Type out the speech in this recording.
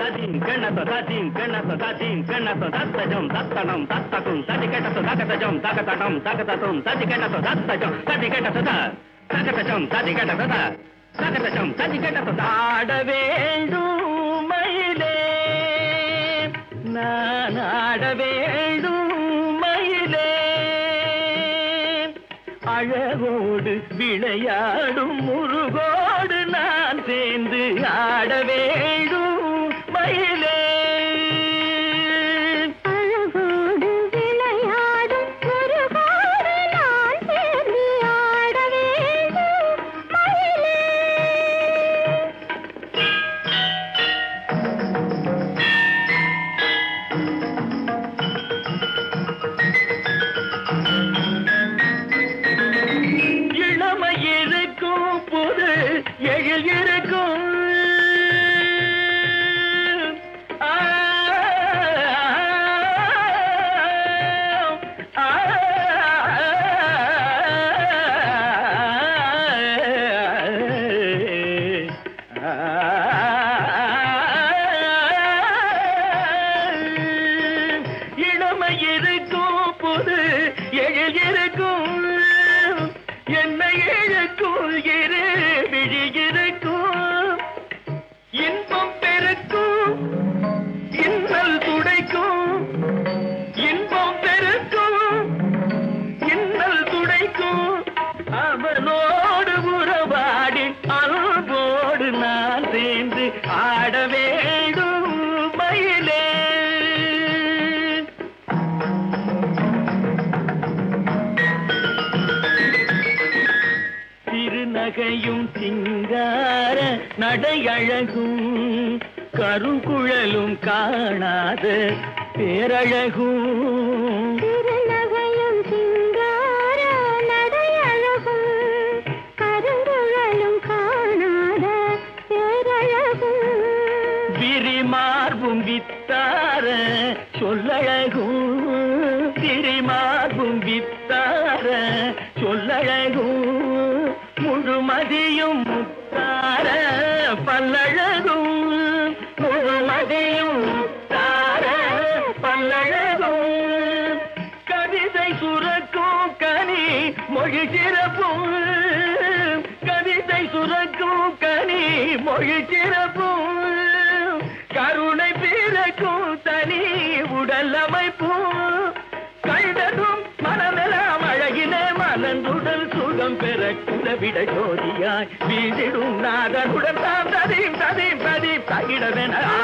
ததிம் கெண்ணத்தோ ததிம் கெண்ணத்தோ ததிம் கெண்ணத்தோ தத்தஜம் தத்தனம் தத்தகும் ததி கெட்டத்தோ தகதஜம் தகதடம் தகததும் ததி கெட்டத்தோ தத்தஜம் ததி கெட்டத்தோ த தகதஜம் ததி கெட்டத்தோ த தகதஜம் ததி கெட்டத்தோ ஆட வேண்டும் மயிலே நான் ஆட வேண்டும் மயிலே அழகோடு விளையாடும் முருகோடு நான் சேர்ந்து ஆட வேண்டும் மயிலே அழகோடு விளையாடும் முருகோடு நான் சேர்ந்து ஆட வேண்டும் மயிலே இளமை இருக்கும் புது எழில் இருக்கும் ஆ, ஆ, இளமை இருக்கும் புது எழில் இருக்கும் என்னை இழுக்கும் இரு விழி இருக்கும் இன்பம் பெருக்கும் இன்னல் துடைக்கும் இன்பம் பெருக்கும் இன்னல் துடைக்கும் அவனோடு உறவாடி அன்போடு நான் சேர்ந்து ஆட வேண்டும் மயிலே திருநகையும் சிங்கார நடையழகும் கருங்குழலும் காணாத பேரழகும் திருநகையும் சிங்கார நடையழகும் கருங்குழலும் காணாத பேரழகும் விரிமார்பும் வித்தார சொல்லழகும் விரிமார்பும் வித்தார சொல்லழகும் முழுமதியும் முத்தார பல்லழகும் முழுமதியும் முத்தார பல்லழகும் கவிதை சுரக்கும் கனி மொழி சிறப்பும் கவிதை சுரக்கும் கனி மொழி சிறப்பும் கருணை பிறக்கும் தனி உடல் அமைப்பும் கண்டதும் மனமெல்லாம் அழகிலே மலர்ந்துடல் சுகம் பெற குலவிட ஜோதியாய் வீதிடும் நாதனுடன் தாம் ததீம் ததீம் ததீம் தகிடவென